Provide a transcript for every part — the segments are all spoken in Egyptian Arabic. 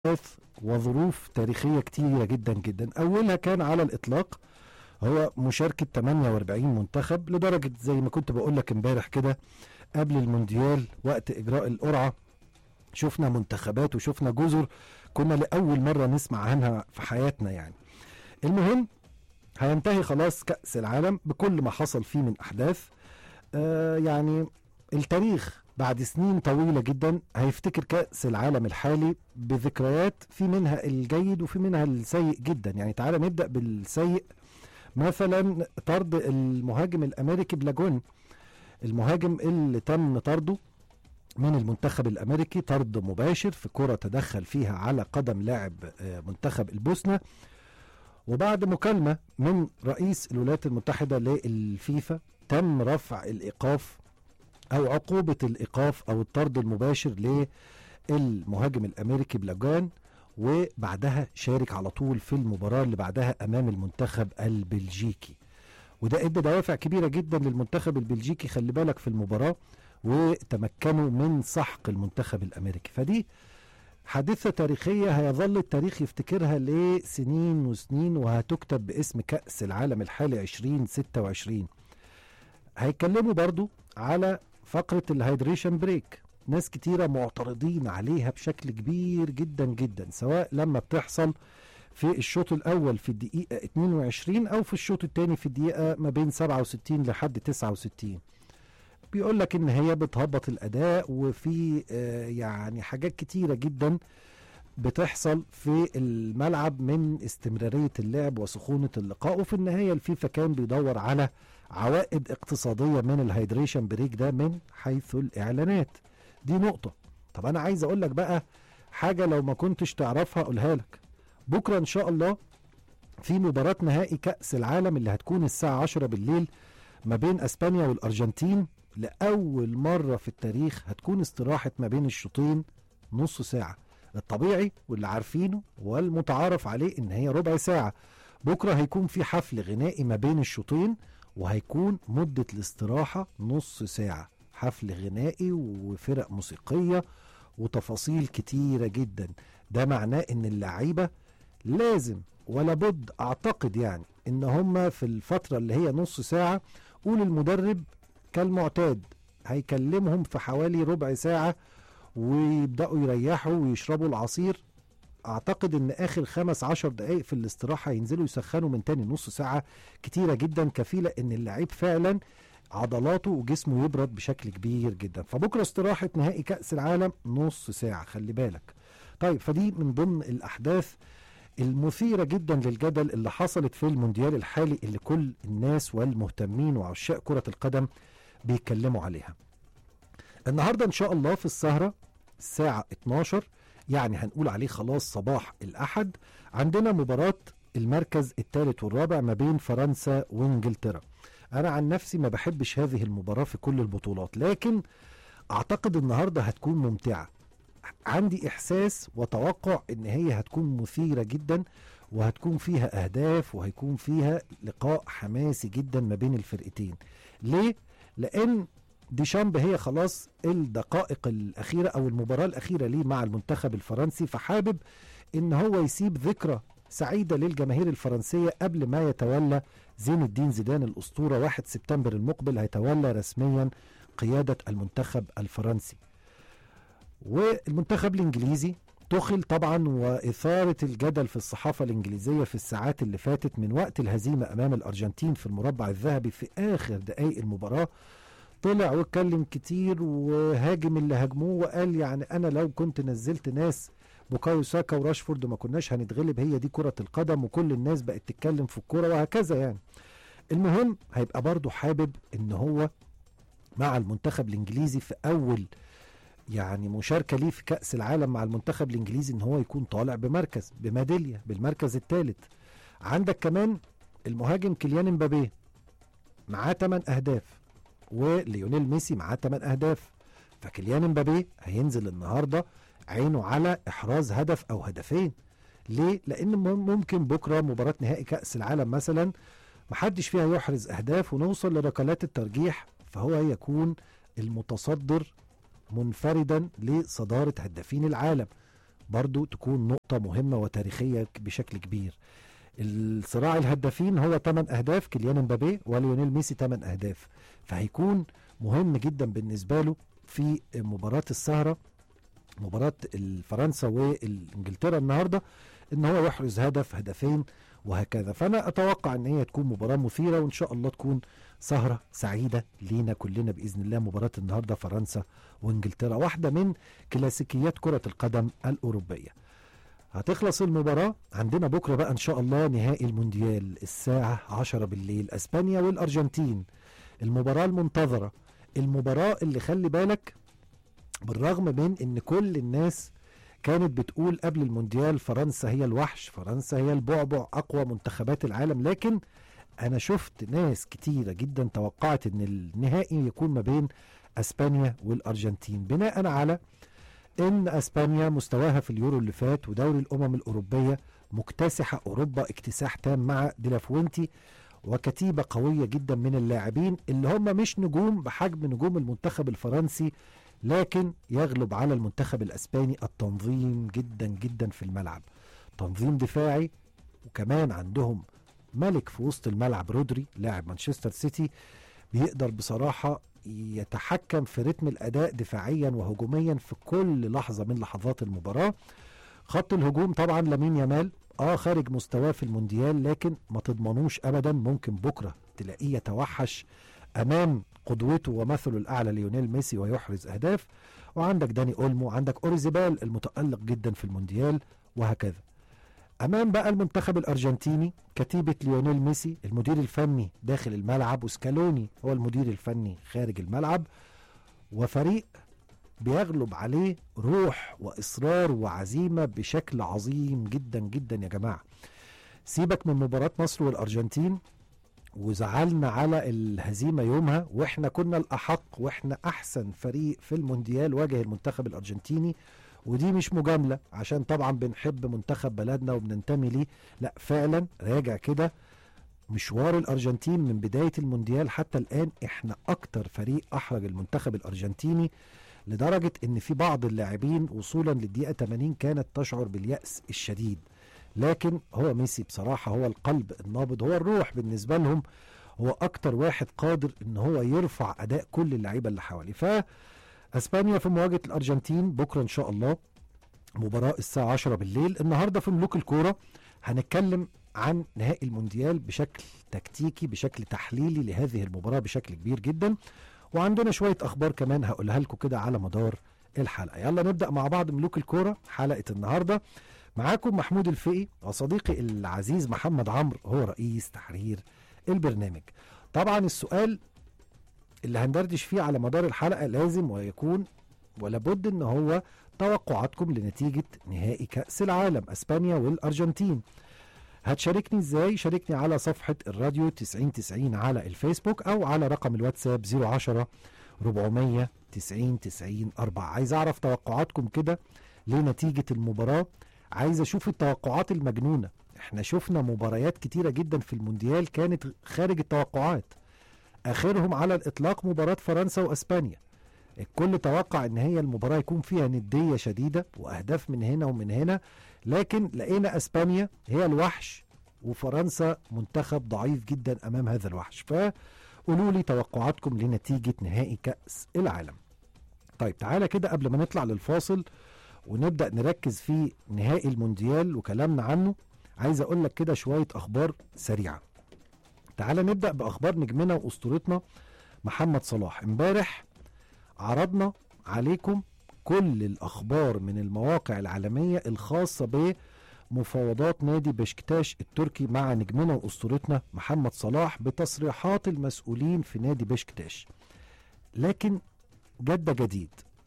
أحداث وظروف تاريخية كتيرة جدا جدا أولها كان على الإطلاق هو مشاركة 48 منتخب لدرجة زي ما كنت بقول لك امبارح كده قبل المونديال وقت إجراء القرعة شفنا منتخبات وشفنا جزر كنا لأول مرة نسمع عنها في حياتنا يعني المهم هينتهي خلاص كأس العالم بكل ما حصل فيه من أحداث آه يعني التاريخ بعد سنين طويلة جدا هيفتكر كأس العالم الحالي بذكريات في منها الجيد وفي منها السيء جدا يعني تعالى نبدأ بالسيء مثلا طرد المهاجم الأمريكي بلاجون المهاجم اللي تم طرده من المنتخب الأمريكي طرد مباشر في كرة تدخل فيها على قدم لاعب آه، منتخب البوسنة وبعد مكالمة من رئيس الولايات المتحدة للفيفا تم رفع الإيقاف او عقوبه الايقاف او الطرد المباشر للمهاجم الامريكي بلاجان وبعدها شارك على طول في المباراه اللي بعدها امام المنتخب البلجيكي وده ادى دوافع كبيره جدا للمنتخب البلجيكي خلي بالك في المباراه وتمكنوا من سحق المنتخب الامريكي فدي حادثه تاريخيه هيظل التاريخ يفتكرها لسنين وسنين وهتكتب باسم كاس العالم الحالي 2026 هيتكلموا برضو على فقرة الهيدريشن بريك ناس كتيرة معترضين عليها بشكل كبير جدا جدا سواء لما بتحصل في الشوط الأول في الدقيقة 22 أو في الشوط الثاني في الدقيقة ما بين 67 لحد 69 بيقول لك إن هي بتهبط الأداء وفي آه يعني حاجات كتيرة جدا بتحصل في الملعب من استمرارية اللعب وسخونة اللقاء وفي النهاية الفيفا كان بيدور على عوائد اقتصادية من الهيدريشن بريك ده من حيث الإعلانات دي نقطة طب أنا عايز أقول لك بقى حاجة لو ما كنتش تعرفها أقولها لك بكرة إن شاء الله في مباراة نهائي كأس العالم اللي هتكون الساعة 10 بالليل ما بين أسبانيا والأرجنتين لأول مرة في التاريخ هتكون استراحة ما بين الشوطين نص ساعة الطبيعي واللي عارفينه والمتعارف عليه إن هي ربع ساعة بكرة هيكون في حفل غنائي ما بين الشوطين وهيكون مدة الاستراحة نص ساعة حفل غنائي وفرق موسيقية وتفاصيل كتيرة جدا ده معناه ان اللعيبة لازم ولا بد اعتقد يعني ان هم في الفترة اللي هي نص ساعة قول المدرب كالمعتاد هيكلمهم في حوالي ربع ساعة ويبدأوا يريحوا ويشربوا العصير اعتقد ان اخر خمس عشر دقايق في الاستراحة ينزلوا يسخنوا من تاني نص ساعة كتيرة جدا كفيلة ان اللعيب فعلا عضلاته وجسمه يبرد بشكل كبير جدا فبكرة استراحة نهائي كأس العالم نص ساعة خلي بالك طيب فدي من ضمن الاحداث المثيرة جدا للجدل اللي حصلت في المونديال الحالي اللي كل الناس والمهتمين وعشاق كرة القدم بيتكلموا عليها النهاردة ان شاء الله في السهرة الساعة 12 يعني هنقول عليه خلاص صباح الأحد عندنا مباراة المركز الثالث والرابع ما بين فرنسا وانجلترا أنا عن نفسي ما بحبش هذه المباراة في كل البطولات لكن أعتقد النهاردة هتكون ممتعة عندي إحساس وتوقع إن هي هتكون مثيرة جدا وهتكون فيها أهداف وهيكون فيها لقاء حماسي جدا ما بين الفرقتين ليه؟ لأن ديشامب هي خلاص الدقائق الأخيرة أو المباراة الأخيرة ليه مع المنتخب الفرنسي فحابب إن هو يسيب ذكرى سعيدة للجماهير الفرنسية قبل ما يتولى زين الدين زيدان الأسطورة 1 سبتمبر المقبل هيتولى رسميا قيادة المنتخب الفرنسي والمنتخب الإنجليزي تخل طبعا وإثارة الجدل في الصحافة الإنجليزية في الساعات اللي فاتت من وقت الهزيمة أمام الأرجنتين في المربع الذهبي في آخر دقايق المباراة طلع واتكلم كتير وهاجم اللي هاجموه وقال يعني انا لو كنت نزلت ناس بوكايو ساكا وراشفورد ما كناش هنتغلب هي دي كرة القدم وكل الناس بقت تتكلم في الكرة وهكذا يعني المهم هيبقى برضه حابب ان هو مع المنتخب الانجليزي في اول يعني مشاركة ليه في كأس العالم مع المنتخب الانجليزي ان هو يكون طالع بمركز بميدالية بالمركز الثالث عندك كمان المهاجم كيليان امبابي معاه 8 اهداف وليونيل ميسي معاه 8 اهداف فكيليان امبابي هينزل النهارده عينه على احراز هدف او هدفين ليه؟ لان ممكن بكره مباراه نهائي كاس العالم مثلا محدش فيها يحرز اهداف ونوصل لركلات الترجيح فهو يكون المتصدر منفردا لصداره هدافين العالم برضو تكون نقطة مهمة وتاريخية بشكل كبير الصراع الهدافين هو 8 اهداف كيليان امبابي وليونيل ميسي 8 اهداف فهيكون مهم جدا بالنسبه له في مباراه السهره مباراه فرنسا وانجلترا النهارده ان هو يحرز هدف هدفين وهكذا فانا اتوقع ان هي تكون مباراه مثيره وان شاء الله تكون سهره سعيده لينا كلنا باذن الله مباراه النهارده فرنسا وانجلترا واحده من كلاسيكيات كره القدم الاوروبيه هتخلص المباراة عندنا بكرة بقى إن شاء الله نهائي المونديال الساعة 10 بالليل أسبانيا والأرجنتين المباراة المنتظرة المباراة اللي خلي بالك بالرغم من إن كل الناس كانت بتقول قبل المونديال فرنسا هي الوحش فرنسا هي البعبع أقوى منتخبات العالم لكن أنا شفت ناس كتيرة جدا توقعت إن النهائي يكون ما بين أسبانيا والأرجنتين بناء على ان اسبانيا مستواها في اليورو اللي فات ودوري الامم الاوروبيه مكتسحه اوروبا اكتساح تام مع ديلافوينتي وكتيبه قويه جدا من اللاعبين اللي هم مش نجوم بحجم نجوم المنتخب الفرنسي لكن يغلب على المنتخب الاسباني التنظيم جدا جدا في الملعب تنظيم دفاعي وكمان عندهم ملك في وسط الملعب رودري لاعب مانشستر سيتي بيقدر بصراحه يتحكم في رتم الاداء دفاعيا وهجوميا في كل لحظه من لحظات المباراه خط الهجوم طبعا لامين يامال اه خارج مستواه في المونديال لكن ما تضمنوش ابدا ممكن بكره تلاقيه يتوحش امام قدوته ومثله الاعلى ليونيل ميسي ويحرز اهداف وعندك داني اولمو عندك اوريزيبال المتالق جدا في المونديال وهكذا امام بقى المنتخب الارجنتيني كتيبه ليونيل ميسي المدير الفني داخل الملعب وسكالوني هو المدير الفني خارج الملعب وفريق بيغلب عليه روح واصرار وعزيمه بشكل عظيم جدا جدا يا جماعه سيبك من مباراه مصر والارجنتين وزعلنا على الهزيمه يومها واحنا كنا الاحق واحنا احسن فريق في المونديال واجه المنتخب الارجنتيني ودي مش مجامله عشان طبعا بنحب منتخب بلدنا وبننتمي ليه لا فعلا راجع كده مشوار الارجنتين من بدايه المونديال حتى الان احنا اكتر فريق احرج المنتخب الارجنتيني لدرجه ان في بعض اللاعبين وصولا للدقيقه 80 كانت تشعر بالياس الشديد لكن هو ميسي بصراحه هو القلب النابض هو الروح بالنسبه لهم هو اكتر واحد قادر ان هو يرفع اداء كل اللعيبه اللي حواليه ف اسبانيا في مواجهه الارجنتين بكره ان شاء الله مباراه الساعه 10 بالليل النهارده في ملوك الكوره هنتكلم عن نهائي المونديال بشكل تكتيكي بشكل تحليلي لهذه المباراه بشكل كبير جدا وعندنا شويه اخبار كمان هقولها لكم كده على مدار الحلقه يلا نبدا مع بعض ملوك الكوره حلقه النهارده معاكم محمود الفقي وصديقي العزيز محمد عمرو هو رئيس تحرير البرنامج طبعا السؤال اللي هندردش فيه على مدار الحلقه لازم ويكون ولابد ان هو توقعاتكم لنتيجه نهائي كاس العالم اسبانيا والارجنتين هتشاركني ازاي شاركني على صفحه الراديو 9090 على الفيسبوك او على رقم الواتساب 010 400 90 90 4 عايز اعرف توقعاتكم كده لنتيجه المباراه عايز اشوف التوقعات المجنونه احنا شفنا مباريات كتيره جدا في المونديال كانت خارج التوقعات اخرهم على الاطلاق مباراه فرنسا واسبانيا الكل توقع ان هي المباراه يكون فيها نديه شديده واهداف من هنا ومن هنا لكن لقينا اسبانيا هي الوحش وفرنسا منتخب ضعيف جدا امام هذا الوحش فقولوا لي توقعاتكم لنتيجه نهائي كاس العالم طيب تعالى كده قبل ما نطلع للفاصل ونبدا نركز في نهائي المونديال وكلامنا عنه عايز اقول لك كده شويه اخبار سريعه تعال نبدا باخبار نجمنا واسطورتنا محمد صلاح امبارح عرضنا عليكم كل الاخبار من المواقع العالميه الخاصه بمفاوضات نادي بشكتاش التركي مع نجمنا واسطورتنا محمد صلاح بتصريحات المسؤولين في نادي بشكتاش لكن جد جديد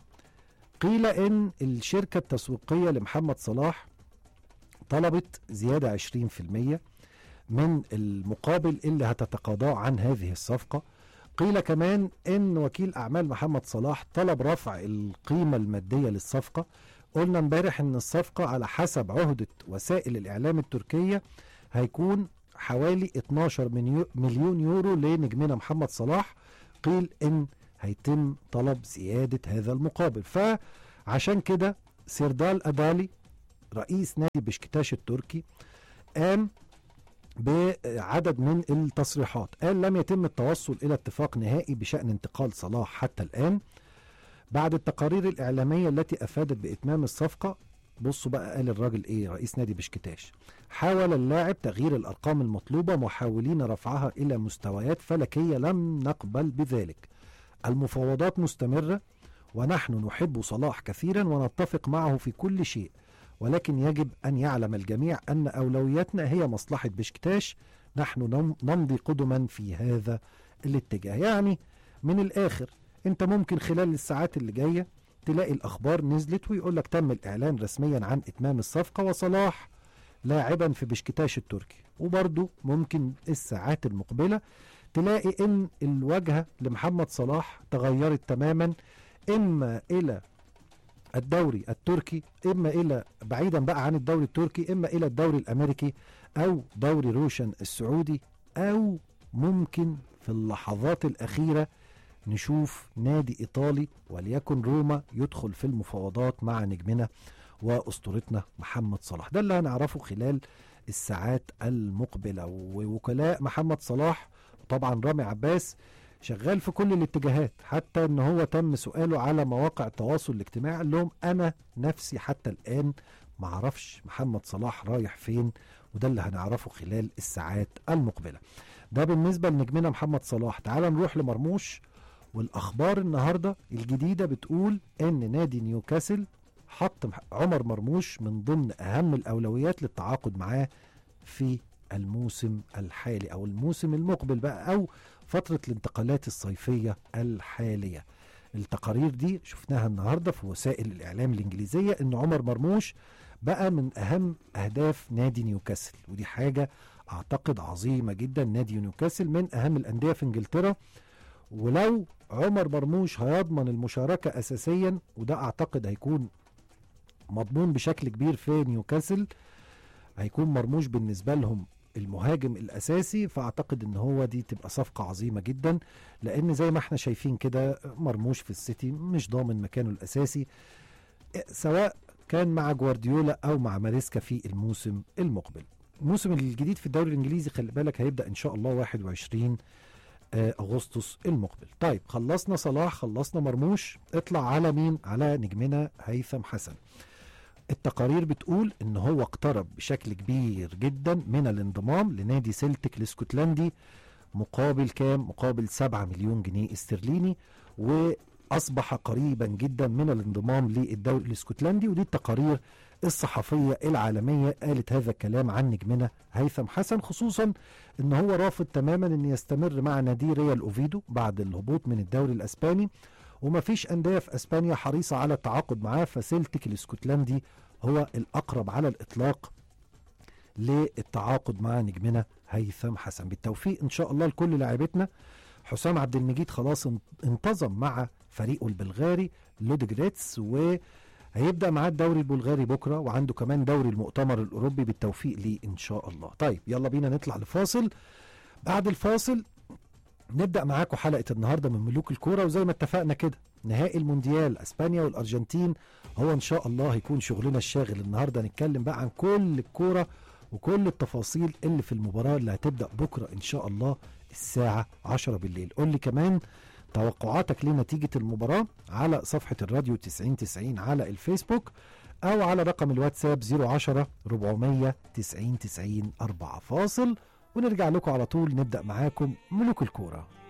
قيل ان الشركه التسويقيه لمحمد صلاح طلبت زياده 20% من المقابل اللي هتتقاضاه عن هذه الصفقة قيل كمان ان وكيل اعمال محمد صلاح طلب رفع القيمة المادية للصفقة قلنا امبارح ان الصفقة على حسب عهدة وسائل الاعلام التركية هيكون حوالي 12 مليون يورو لنجمنا محمد صلاح قيل ان هيتم طلب زيادة هذا المقابل فعشان كده سيردال أدالي رئيس نادي بشكتاش التركي قام بعدد من التصريحات قال لم يتم التوصل إلى اتفاق نهائي بشأن انتقال صلاح حتى الآن بعد التقارير الإعلامية التي أفادت بإتمام الصفقة بصوا بقى قال الراجل إيه رئيس نادي بشكتاش حاول اللاعب تغيير الأرقام المطلوبة محاولين رفعها إلى مستويات فلكية لم نقبل بذلك المفاوضات مستمرة ونحن نحب صلاح كثيرا ونتفق معه في كل شيء ولكن يجب أن يعلم الجميع أن أولوياتنا هي مصلحة بشكتاش نحن نم- نمضي قدما في هذا الاتجاه يعني من الآخر أنت ممكن خلال الساعات اللي جاية تلاقي الأخبار نزلت ويقول لك تم الإعلان رسميا عن إتمام الصفقة وصلاح لاعبا في بشكتاش التركي وبرضه ممكن الساعات المقبلة تلاقي ان الواجهة لمحمد صلاح تغيرت تماما اما الى الدوري التركي اما الى بعيدا بقى عن الدوري التركي اما الى الدوري الامريكي او دوري روشن السعودي او ممكن في اللحظات الاخيره نشوف نادي ايطالي وليكن روما يدخل في المفاوضات مع نجمنا واسطورتنا محمد صلاح ده اللي هنعرفه خلال الساعات المقبله ووكلاء محمد صلاح طبعا رامي عباس شغال في كل الاتجاهات حتى ان هو تم سؤاله على مواقع التواصل الاجتماعي قال لهم انا نفسي حتى الان معرفش محمد صلاح رايح فين وده اللي هنعرفه خلال الساعات المقبله ده بالنسبه لنجمنا محمد صلاح تعال نروح لمرموش والاخبار النهارده الجديده بتقول ان نادي نيوكاسل حط مح- عمر مرموش من ضمن اهم الاولويات للتعاقد معاه في الموسم الحالي او الموسم المقبل بقى او فترة الانتقالات الصيفية الحالية التقارير دي شفناها النهاردة في وسائل الإعلام الإنجليزية إن عمر مرموش بقى من أهم أهداف نادي نيوكاسل ودي حاجة أعتقد عظيمة جدا نادي نيوكاسل من أهم الأندية في إنجلترا ولو عمر مرموش هيضمن المشاركة أساسيا وده أعتقد هيكون مضمون بشكل كبير في نيوكاسل هيكون مرموش بالنسبة لهم المهاجم الاساسي فاعتقد ان هو دي تبقى صفقه عظيمه جدا لان زي ما احنا شايفين كده مرموش في السيتي مش ضامن مكانه الاساسي سواء كان مع جوارديولا او مع ماريسكا في الموسم المقبل الموسم الجديد في الدوري الانجليزي خلي بالك هيبدا ان شاء الله 21 آه، اغسطس المقبل طيب خلصنا صلاح خلصنا مرموش اطلع على مين على نجمنا هيثم حسن التقارير بتقول ان هو اقترب بشكل كبير جدا من الانضمام لنادي سلتك الاسكتلندي مقابل كام مقابل 7 مليون جنيه استرليني واصبح قريبا جدا من الانضمام للدوري الاسكتلندي ودي التقارير الصحفيه العالميه قالت هذا الكلام عن نجمنا هيثم حسن خصوصا ان هو رافض تماما ان يستمر مع نادي ريال اوفيدو بعد الهبوط من الدوري الاسباني ومفيش انديه في اسبانيا حريصه على التعاقد معاه فسلتك الاسكتلندي هو الاقرب على الاطلاق للتعاقد مع نجمنا هيثم حسن بالتوفيق ان شاء الله لكل لاعبتنا حسام عبد المجيد خلاص ان- انتظم مع فريقه البلغاري لودجريتس وهيبدا معاه الدوري البلغاري بكره وعنده كمان دوري المؤتمر الاوروبي بالتوفيق ليه ان شاء الله طيب يلا بينا نطلع لفاصل بعد الفاصل نبدا معاكم حلقه النهارده من ملوك الكوره وزي ما اتفقنا كده نهائي المونديال اسبانيا والارجنتين هو ان شاء الله هيكون شغلنا الشاغل النهارده هنتكلم بقى عن كل الكوره وكل التفاصيل اللي في المباراه اللي هتبدا بكره ان شاء الله الساعه 10 بالليل قول لي كمان توقعاتك لنتيجه المباراه على صفحه الراديو 90 90 على الفيسبوك او على رقم الواتساب 010 400 90 90 4 فاصل ونرجع لكم على طول نبدا معاكم ملوك الكوره